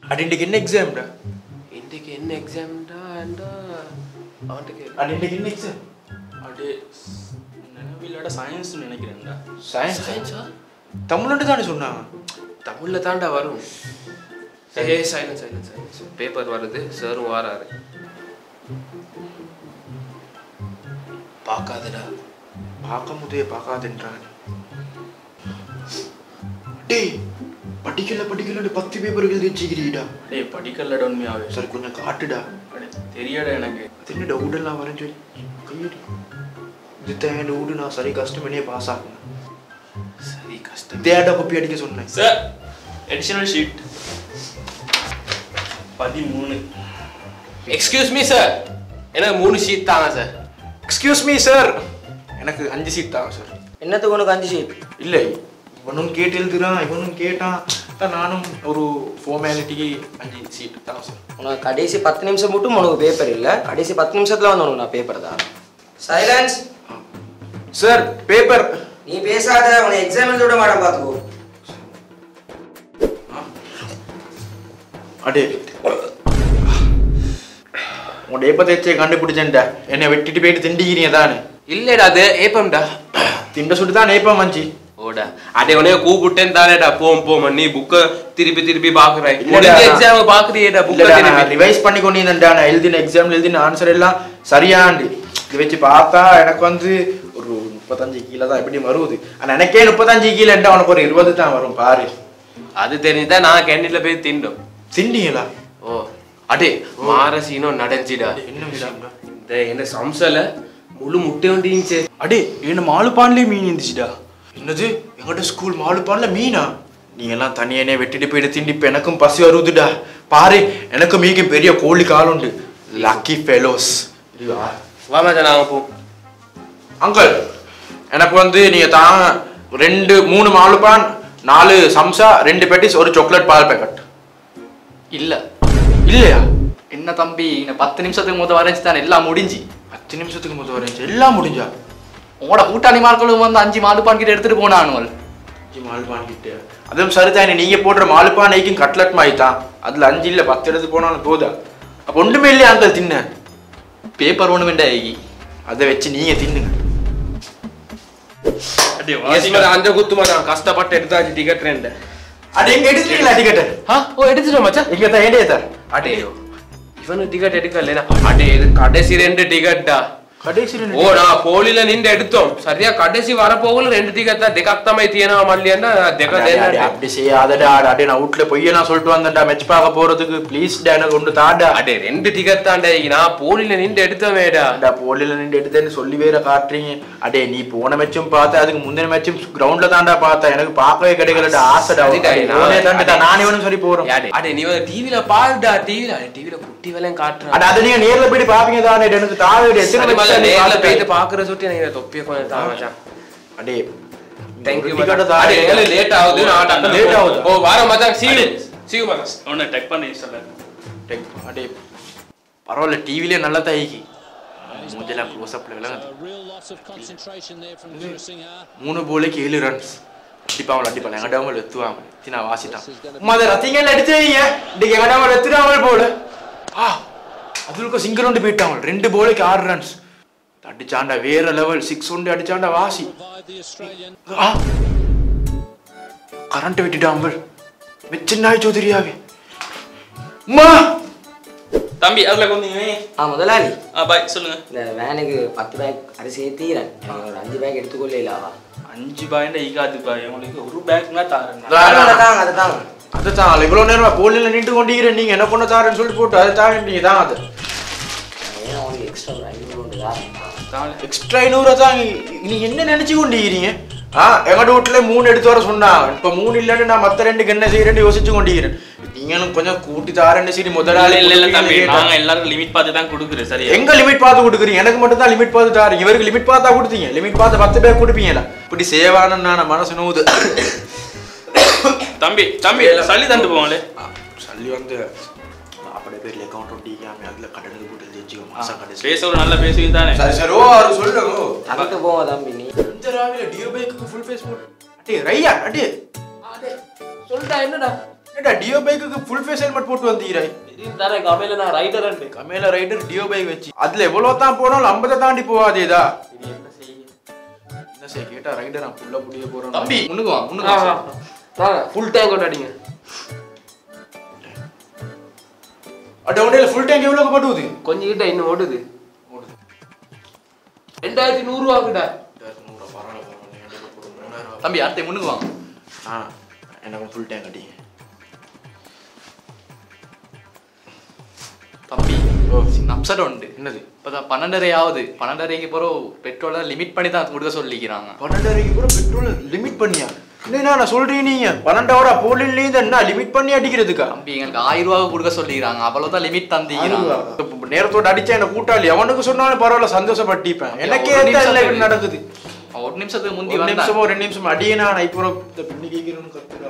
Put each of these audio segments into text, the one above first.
அடி இன்னைக்கு என்ன எக்ஸாம்டா இன்றைக்கு என்ன எக்ஸாம்டா அவன்கிட்ட கேளு அடி இன்னைக்கு என்ன எக்ஸாம் அப்படியே நினைவில்லோட சயின்ஸ்னு நினைக்கிறேன்டா சயின்ஸ் சயின்ஸா தமிழ்னு தானே சொன்னாங்க தமிழ்ல தான்டா வரும் ஏ சைலன்ஸ் சைலன்ஸ் சைலன்ஸ் பேப்பர் வருது சாரும் வாராரு பார்க்காதடா பார்க்க முதே பார்க்காதுன்றாங்க டேய் படிக்கல படிக்கல பத்து பேப்பர் எழுதி வச்சுக்கிறீடா டேய் படிக்கலடா உண்மையாவே சரி கொஞ்சம் காட்டுடா அடே, தெரியடா எனக்கு அது என்ன டவுட் எல்லாம் வரேன்னு சொல்லி கையடி இது தேன் டவுட் நான் சரி கஷ்டம் பண்ணியே பாஸ் ஆகணும் சரி கஷ்டம் தேடா கொப்பி அடிக்க சொன்னேன் சார் எடிஷனல் ஷீட் பதிமூணு எக்ஸ்கியூஸ் மீ சார் எனக்கு மூணு ஷீட் தாங்க சார் எக்ஸ்கியூஸ் மீ சார் எனக்கு அஞ்சு சீட் தான் சார் என்னத்துக்கு உனக்கு அஞ்சு சீட் இல்லை இவனும் கேட்டு எழுதுறான் இவனும் கேட்டான் அதான் நானும் ஒரு ஃபார்மாலிட்டிக்கு அஞ்சு சீட் தான் சார் உனக்கு கடைசி பத்து நிமிஷம் மட்டும் உனக்கு பேப்பர் இல்லை கடைசி பத்து நிமிஷத்துல வந்து உனக்கு நான் பேப்பர் தான் சைலன்ஸ் சார் பேப்பர் நீ பேசாத உனக்கு எக்ஸாம் எழுத விட மாட்டேன் பார்த்துக்கோ அடே உன் ஏப்ப தேச்சே கண்டுபிடிச்சேன்டா என்னை வெட்டிட்டு போயிட்டு திண்டிக்கிறீங்க தானே இல்லடா அது ஏப்பம்டா திண்ட சுட்டு தான் ஏப்பம் மஞ்சி ஓடா அடே உனே கூப்பிட்டேன் தானேடா போம் போம் நீ புக்க திருப்பி திருப்பி பாக்குறேன் இல்லடா, முடிஞ்ச நான்- எக்ஸாம் பாக்குறியேடா புக்க திருப்பி ரிவைஸ் பண்ணி கொண்டு இருந்தேன்டா நான் எழுதின எக்ஸாம்ல எழுதின ஆன்சர் எல்லாம் சரியாண்டு இது வச்சு பார்த்தா எனக்கு வந்து ஒரு முப்பத்தஞ்சு கீழே தான் எப்படி வருது ஆனா எனக்கே முப்பத்தஞ்சு கீழேண்டா உனக்கு ஒரு இருபது தான் வரும் பாரு அது தெரிஞ்சுதான் நான் கேண்டீன்ல போய் திண்டோம் திண்டிங்களா ஓ அடே மாரசீனோ நடந்துச்சுடா என்ன விஷயம்டா இந்த என்ன சம்சல முழு முட்டை வந்துச்சு அடே என்ன மாலுப்பான்லேயே மீன் இருந்துச்சுடா என்னது எங்கிட்ட ஸ்கூல் மாலுப்பான்ல மீனா நீங்க எல்லாம் தனியனே வெட்டிட்டு போயிட்டு திண்டி இப்ப எனக்கும் பசி வருதுடா பாரு எனக்கு மீக்கும் பெரிய கோழி கால் உண்டு லக்கி ஃபெலோஸ் வா மச்சான் நாங்க போ அங்கிள் எனக்கு வந்து நீங்க தான் ரெண்டு மூணு மாலுப்பான் நாலு சம்சா ரெண்டு பெட்டிஸ் ஒரு சாக்லேட் பால் பேக்கெட் இல்ல இல்லையா என்ன தம்பி இன்னும் பத்து நிமிஷத்துக்கு முத வரைஞ்சு தானே எல்லாம் முடிஞ்சு பத்து நிமிஷத்துக்கு முதல் வரேன் எல்லாம் முடிஞ்சா உங்களோட கூட்டாளி மார்களும் வந்து அஞ்சு மாடுப்பான் கிட்ட எடுத்துட்டு போனானுவல் அஞ்சு மாலுப்பான் கிட்ட அதுவும் சரிதானே நீங்க போடுற மாலுப்பான் நைக்கும் கட்லட் மாதிரி தான் அதுல அஞ்சு இல்ல பத்து எடுத்து போனாலும் போதா அப்ப ஒண்ணுமே இல்லையா அங்கிள் தின்ன பேப்பர் ஒண்ணு வேண்டா ஐகி அதை வச்சு நீங்க தின்னுங்க அடே ஏசிமல அந்த குத்து மச்சான் கஷ்டப்பட்டு எடுத்தாச்சு டிக்கெட் ரெண்டு அது எங்க எடுத்துட்டீங்களா டிக்கெட் ஆ ஓ எடுத்துட்டோம் மச்சான் எங்க தான் ஏடியா சார் அடே இவனு டிக்கெட் எடுக்கல அடே இது கடைசி ரெண்டு டிக்கெட்டா கடைசி ஓ நான் போலில நின்று எடுத்தோம் சரியா கடைசி வரப்போகல ரெண்டு டிக்கெட் தான் දෙකක් තමයි තියෙනවා මල්ලියන්න දෙක දෙන්නට அப்படி செய்யாதடா அடே நான் வீட்டுல பொய்ய நான் சொல்லிட்டு வந்தேன்டா மெச் பார்க்க போறதுக்கு ப்ளீஸ் டா எனக்கு ஒன்று தாடா அடே ரெண்டு டிக்கெட் தான்டா நான் போலில நின்று எடுத்தவேடா அடா போலில நின்று எடுத்தேன்னு சொல்லி வேற காட்டுறீங்க அடே நீ போன மேட்சும் பார்த்த அதுக்கு முந்தின மேட்சும் கிரவுண்ட்ல தான்டா பார்த்தேன் எனக்கு பார்க்கவே கிடைக்கலடா ஆசைடா சரிடா, அடே, நான் போனே தான்டா அடே. நானே வேணும் சொல்லி போறோம் அடே அடே நீ டிவில பாருடா டிவில டிவில குட்டி வேலையும் காட்டுறான் அட அது நீங்க நேர்ல போயிட்டு பாப்பீங்க தானே எனக்கு தாவே எத்தனை சரி, match மச்சான், நீ நேர்ல பார்த்துட்ட? போயிட்டு பாக்குற சுட்டி எனக்கு தொப்பிய கொஞ்சம் தா மச்சான் அடே தேங்க் யூ ticket மச்சான் தானே. அடே எங்களுக்கு லேட் ஆகுது நான் டக்குனு Late போ- ஆகுதா? ஓ வாரம் மச்சான் சீ சீ மச்சான் உன்னை டெக் பண்ணி சொல்ல டேக், அடே பரவாயில்ல டிவிலே நல்லா தான் ஈகி மூஞ்செல்லாம் க்ளோஸ் அப்ல விளங்குது A real loss of concentration there from Kurasinghe. மூணு போலுக்கு ஏழு ரன்ஸ் அடிப்பாமல் அடிப்பாங்க எங்கடாமல் எத்துவாங்க தி நான் வாசிட்டான் உமா அதை ரத்திங்கல்ல அடிச்சு வைங்க இன்னைக்கு எங்கடாமல் எத்துறாமல் போல ஆ அதுக்கு சிங்கிள் ஒன்று போயிட்டாங்க ரெண்டு போலுக்கு ஆறு ரன்ஸ் அடிச்சாண்டா வேற லெவல் சிக்ஸ் ஒன்று அடிச்சாண்டா வாசி Provide the Australian. ஆ கரண்ட் விட்டுட்டாங்க வெச்சின்னாய் சௌதரியாவே அம்மா தம்பி அதுல கொஞ்சம் ஆ முதலாளி ஆ பாய் சொல்லுங்க இந்த வேனுக்கு பத்து பேக் அரிசி ஏற்றிக்கிறேன் எனக்கு ஒரு அஞ்சு பேக் எடுத்துக்கொள்ளலாவா அஞ்சு பாயிண்ட் ஈகாது பாய் உங்களுக்கு ஒரு பேக்னா தாரேன் அதை தாங்க அதை தாங்க அதுதான் இவ்வளோ நேரம் போலில் நின்று கொண்டிருக்கிறேன் நீங்க என்ன பண்ண தாரேன்னு சொல்லிட்டு போட்டு அதை தாங்க நீங்க தான் அது ஏன் உங்களுக்கு எக்ஸ்ட்ரா ஒரு ஐநூறு உண்டு தான் எக்ஸ்ட்ரா ஐநூறு தான் நீ என்ன நினைச்சு கொண்டிருக்கிறீங்க ஆ எங்கட வீட்டுல மூணு எடுத்து வர சொன்னா இப்ப மூணு இல்லைன்னு நான் மத்த ரெண்டுக்கு என்ன செய்யறேன்னு யோசிச்சு கொண்டிருக்கிறேன் நீங்களும் கொஞ்சம் கூட்டி தாரேன்னு சரி முதலாளி இல்ல இல்ல தம்பி கேட்டா. நாங்க எல்லாரும் லிமிட் பார்த்து தான் கொடுக்குறோம் சரியா எங்க லிமிட் பார்த்து கொடுக்குறீங்க எனக்கு மட்டும் தான் லிமிட் பார்த்து தாரீங்க இவருக்கு லிமிட் பார்த்தா கொடுத்தீங்க லிமிட் பார்த்து பத்து பேர் கொடுப்பீங்களா இப்படி சேவானு நான் மனசு நோவுது தம்பி தம்பி சளி தண்டு போவாங்களே சொல்லி வந்து அப்படி பேர்ல அக்கௌண்ட் ஒட்டிக்காம அதுல கடனுக்கு போட்டு வச்சுக்கோ மாசம் கடைசி பேச ஒரு நல்ல பேசுவீங்க தானே சரி சரி ஓ அவர் சொல்லுங்க தந்துட்டு போவோம் தம்பி நீ இந்த ராவில டியோ பைக்கு ஃபுல் ஃபேஸ் போட்டு அடே ரையா அடே சொல்லிட்டா என்னடா ஏடா டியோ பைக்குக்கு ஃபுல் ஃபேஸ் ஹெல்மெட் போட்டு வந்தீராய் இதையும் தரேன் கமையில நான் ரைடர் கமேல ரைடர் டியோ பைக் வச்சு அதுல எவ்வளவு தான் போனாலும் ஐம்பதை தாண்டி போகாதேதா இது என்ன செய்ய என்ன செய்ய கேட்டா ரைடர் நான் ஃபுல்லா புடிய போறேன் தம்பி முன்னுக்கு வா முன்னுக்கு வா ஃபுல் டேங்க் கொண்டாடிங்க அட உடனே ஃபுல் டேங்க் எவ்வளவு பட்டுது கொஞ்சம் கிட்ட இன்னும் ஓடுது ரெண்டாயிரத்தி நூறு ரூபா கிட்ட தம்பி அடுத்த முன்னுக்கு வா ஆ எனக்கு ஃபுல் டேங்க் அடி தம்பி ஓ. சின்ன அப்செட் உண்டு என்னது இப்பதான் பன்னெண்டரை ஆகுது பன்னெண்டரைக்கு பிறகு பெட்ரோலை லிமிட் பண்ணி தான் கொடுக்க சொல்லிக்கிறாங்க பன்னெண்டரைக்கு கூட பெட்ரோல் லிமிட் பண்ணியா என்ன நான் சொல்றேன் நீங்க பன்னெண்டாவரா போலிலேருந்து என்ன லிமிட் பண்ணி அடிக்கிறதுக்கா தம்பி எங்களுக்கு ஆயிரம் ரூபாய் கொடுக்க சொல்லிக்கிறாங்க அவ்வளவுதான் லிமிட் தந்திக்கிறாங்க இப்ப நேரத்தோட அடிச்சா என்ன கூட்டாளி அவனுக்கு சொன்னாலும் பரவாயில்ல சந்தோஷப்பட்டிப்பேன் எனக்கே ஒரு எந்த இல்லை நிமிஷத்துக்கு- இப்படி நடக்குது ஒரு நிமிஷத்துக்கு முந்தி ஒரு வந்தா நிமிஷமோ ரெண்டு நிமிஷம் அடியனா நான் இப்போ இந்த பின்னி கேட்கிறேன்னு கத்துடா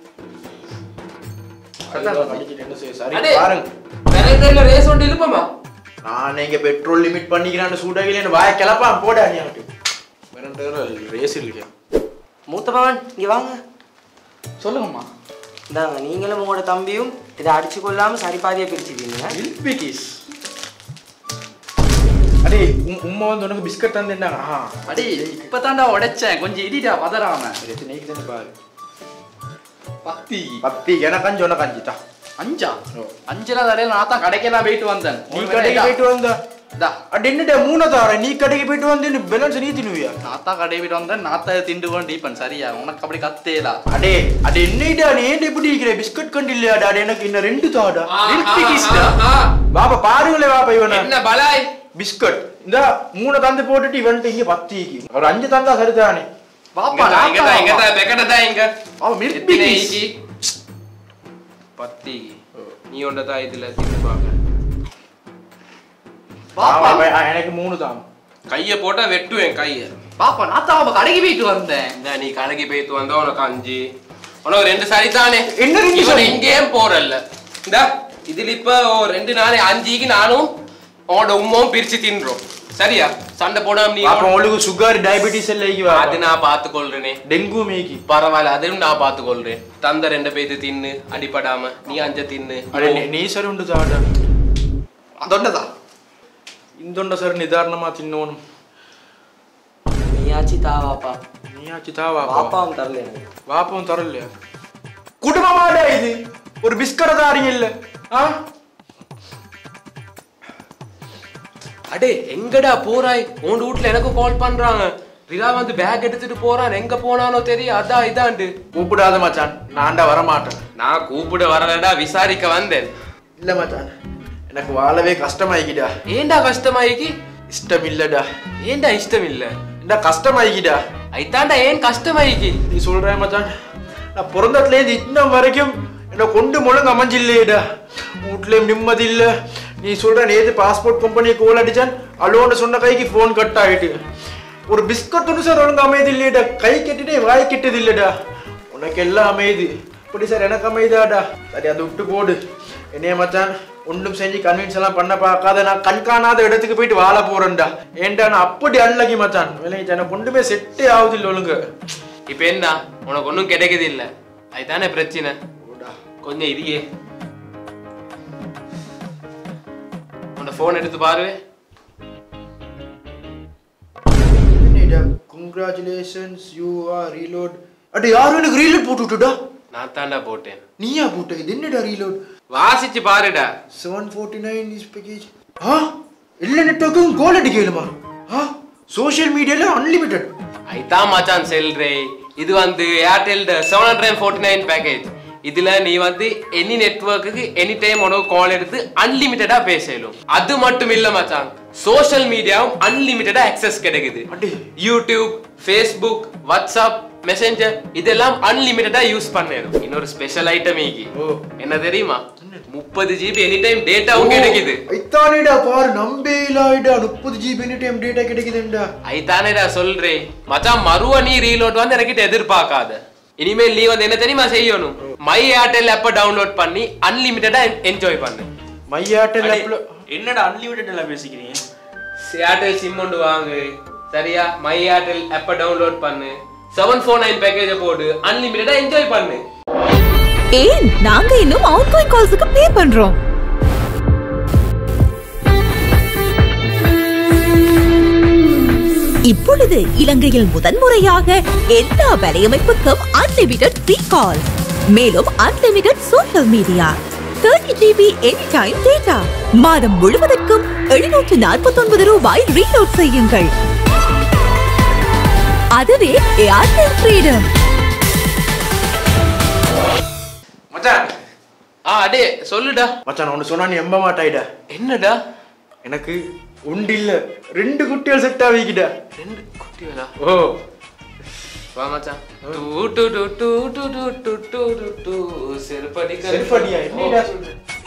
அடிச்சிட்டு என்ன செய்ய சரி அடே. பாருங்க வேற ரேஸ் ஒன்று இழுப்பமா நான் இங்க பெட்ரோல் லிமிட் பண்ணிக்கிறான்னு சூடாகல வாய கிளப்பா போடா நீ அவட்டு ரேஸ் இல்லையா மூத்த மகன் இங்க வாங்க சொல்லுங்கம்மா இந்தாங்க நீங்களும் உங்களோட தம்பியும் இதை அடிச்சு கொள்ளாம சரி பாதியா பிரிச்சுக்கீங்க மில்பிகிஸ் அடே உம்- உம்மா வந்து உனக்கு பிஸ்கட் தந்துட்டாங்க ஆ அடி இப்பதான்டா உடைச்சேன் கொஞ்சம் இடிடா பதறாம ரெத்து நெய்க்கு தானே பாரு பத்தி பத்தி எனக்கு அஞ்சு உனக்கு அஞ்சு தான் அஞ்சா ஓ. அஞ்சுல தடையில நான் தான் கடைக்கெல்லாம் போயிட்டு வந்தேன் நீ கடைக்கு போயிட்டு வந்த இதா, அட என்னடா மூணு தார நீ கடைக்கு போயிட்டு வந்து நீ பேலன்ஸ் நீ தின்னுவியா நான் தான் கடை போயிட்டு வந்தேன் நான் தான் திண்டு கொண்டு டீப்பன் சரியா உனக்கு அப்படி கத்தேலா அடே அட என்னடா நீ ஏன் இப்படி இருக்கிற பிஸ்கட் கண்டு இல்லையாடா அட எனக்கு இன்னும் ரெண்டு தாடா பாப்பா பாருங்களே பாப்பா இவனை என்ன பலாய் பிஸ்கட் இந்த மூணு தந்து போட்டுட்டு இவன்ட்டு இங்க பத்திக்கு ஒரு அஞ்சு தந்தா சரிதானே வாப்பா இங்க நான் தான், இங்க தான், பெக்கட தான் இங்க. அவன் milk எத்தனை bikis. ஈக்கி? பத்தி நீ ஒன்றதான் இதுல தின்னு பாக்க வாப்பா அவன் அவன் எனக்கு மூணு தான் கைய போட்டா வெட்டுவேன் கைய பாப்பா நான் தான் அவன் கடைக்கு போயிட்டு வந்தேன் இந்த நீ கடைக்கு போயிட்டு வந்தா உனக்கு அஞ்சு உனக்கு ரெண்டு சரி தானே என்ன ரெண்டு இவன் சரி? எங்கேயும் போறல்ல இந்த இதுல இப்ப ஒரு ரெண்டு நாள் அஞ்சுக்கு நானும் உன்னோட உம்மாவும் பிரிச்சு தின்றோம் சரியா சண்டை போடாம நீ அப்ப உங்களுக்கு சுகர் டயபெட்டிஸ் எல்லாம் அது நான் பார்த்து கொள்றேனே டெங்கு மேக்கி பரவாயில்ல அதுவும் நான் பார்த்து கொள்றேன் தந்த ரெண்டு பேத்து தின்னு அடிபடாம நீ அஞ்ச தின்னு అరే నీ- నీ సరి ఉండు తాడ அதொன்னதா ఇందుండ సరి నిదారణమా తిన్నోను நீயாச்சு தா வாப்பா నీ ఆచి తావా வாப்பாவும் தரல எனக்கு వాపం తరలే కుటుంబమాడా ఇది ஒரு பிஸ்கட் தாரிங்க இல்ல ஆ அடே எங்கடா போறாய் உன் வீட்ல எனக்கு கால் பண்றாங்க ரிலா வந்து பேக் எடுத்துட்டு போறான் எங்க போனானோ தெரியும் அதான் இதாண்டு கூப்பிடாத மச்சான் நான்டா வர மாட்டேன் நான் கூப்பிட வரலடா விசாரிக்க வந்தேன் இல்ல மச்சான் எனக்கு வாழவே கஷ்டமாயிக்கிடா ஏன்டா கஷ்டமாயிக்கி இஷ்டம் இல்லடா ஏன்டா இஷ்டம் இல்ல இந்த கஷ்டமாயிக்கிடா ஐத்தாண்டா ஏன் கஷ்டமாயிக்கி நீ சொல்ற மச்சான் நான் பிறந்ததுல இருந்து இன்னும் வரைக்கும் என்ன கொண்டு முழங்க அமைஞ்சில்லையேடா வீட்லயும் நிம்மதி இல்ல நீ சொல்ற நேத்து பாஸ்போர்ட் கம்பெனி கோல் அடிச்சான் அலோன்னு சொன்ன கைக்கு ஃபோன் கட் ஆயிட்டு ஒரு பிஸ்கட் ஒன்று சார் ஒழுங்கு அமையுது இல்லையடா கை கெட்டுட்டே வாய் கெட்டது இல்லடா உனக்கு எல்லாம் அமையுது இப்படி சார் எனக்கு அமையுதாடா சரி அதை விட்டு போடு என்னைய மச்சான் ஒன்றும் செஞ்சு கன்வின்ஸ் எல்லாம் பண்ண பார்க்காத நான் கண் காணாத இடத்துக்கு போயிட்டு வாழ போறேன்டா ஏன்டா நான் அப்படி அன்லகி மச்சான் விலைக்கு எனக்கு ஒன்றுமே செட்டே ஆகுது இல்லை ஒழுங்கு இப்ப என்ன உனக்கு ஒண்ணும் கிடைக்குது இல்ல அதுதானே பிரச்சனை கொஞ்சம் இரியே உன் போன் எடுத்து பாரு கங்க்ராச்சுலேஷன்ஸ் யூ ஆர் ரீலோட் அட யாரும் எனக்கு ரீலோட் போட்டு விட்டுடா நான் தாண்டா போட்டேன் நீயா போட்ட இது என்னடா ரீலோட் வாசிச்சு பாருடா seven forty nine is package ஆ எல்லா நெட்வொர்க்கும் கோல் அடிக்கலுமா ஆ சோஷியல் மீடியால அன்லிமிட்டெட் ஐதான் மச்சான் செல்றே இது வந்து Airtel seven hundred forty nine package இதுல நீ வந்து எனி நெட்வொர்க்குக்கு எனி டைம் உனக்கு கால் எடுத்து அன்லிமிட்டடா பேசலும் அது மட்டும் இல்ல மச்சான் சோஷியல் மீடியாவும் அன்லிமிட்டடா அக்சஸ் கிடைக்குது அடே. யூடியூப் ஃபேஸ்புக் வாட்ஸ்அப் மெசேஞ்சர் இதெல்லாம் அன்லிமிட்டடா யூஸ் பண்ணணும் இன்னொரு ஸ்பெஷல் ஐட்டம் ஈகி ஓ. என்ன தெரியுமா முப்பது ஜிபி எனி டைம் டேட்டாவும் கிடைக்குது ஐத்தானேடா பாரு நம்பேலாய்டா முப்பது ஜிபி எனி டைம் டேட்டா கிடைக்குதுண்டா ஐதானேடா சொல்றேன் மச்சான் மறுவ நீ ரீலோட் வந்து எனக்கிட்ட எதிர்பார்க்காத இனிமேல் நீ வந்து என்ன தெரியுமா செய்யணும் மை ஏர்டெல் ஆப்ப டவுன்லோட் பண்ணி அன்லிமிட்டடா என்ஜாய் பண்ணு மை ஏர்டெல் அடே, ஆப்ல என்னடா அன்லிமிட்டட் எல்லாம் பேசிக்கிறீங்க ஏர்டெல் சிம் ஒன்று வாங்கு சரியா மை ஏர்டெல் ஆப்ப டவுன்லோட் பண்ணு செவன் ஃபோர் நைன் பேக்கேஜை போடு அன்லிமிட்டடா என்ஜாய் பண்ணு ஏன் நாங்க இன்னும் அவுட் கோயிங் கால்ஸுக்கு பே பண்றோம் இப்பொழுது இலங்கையில் முதன்முறையாக எல்லா வலையமைப்புக்கும் அன்லிமிட்டெட் ஃப்ரீ கால் மேலும் unlimited social media thirty GB any time data மாதம் முழுவதற்கும் எழுநூற்று நாற்பத்தி ரூபாய் ரீலோட் செய்யுங்கள் அதுவே ஏர்டெல் ஃப்ரீடம் மச்சான் ஆ அடே சொல்லுடா மச்சான் நான் ஒன்று சொன்னா நீ எம்ப மாட்டாயிடா என்னடா எனக்கு உண்டு இல்ல ரெண்டு குட்டிகள் செட் ஆகிக்கிட்ட ரெண்டு குட்டிகளா ஓ வா மச்சான் டூ டூ டூ டூ டூ டூ டூ டூ டூ டூ செருப்படிக்க செருப்படியா என்னடா சொல்ற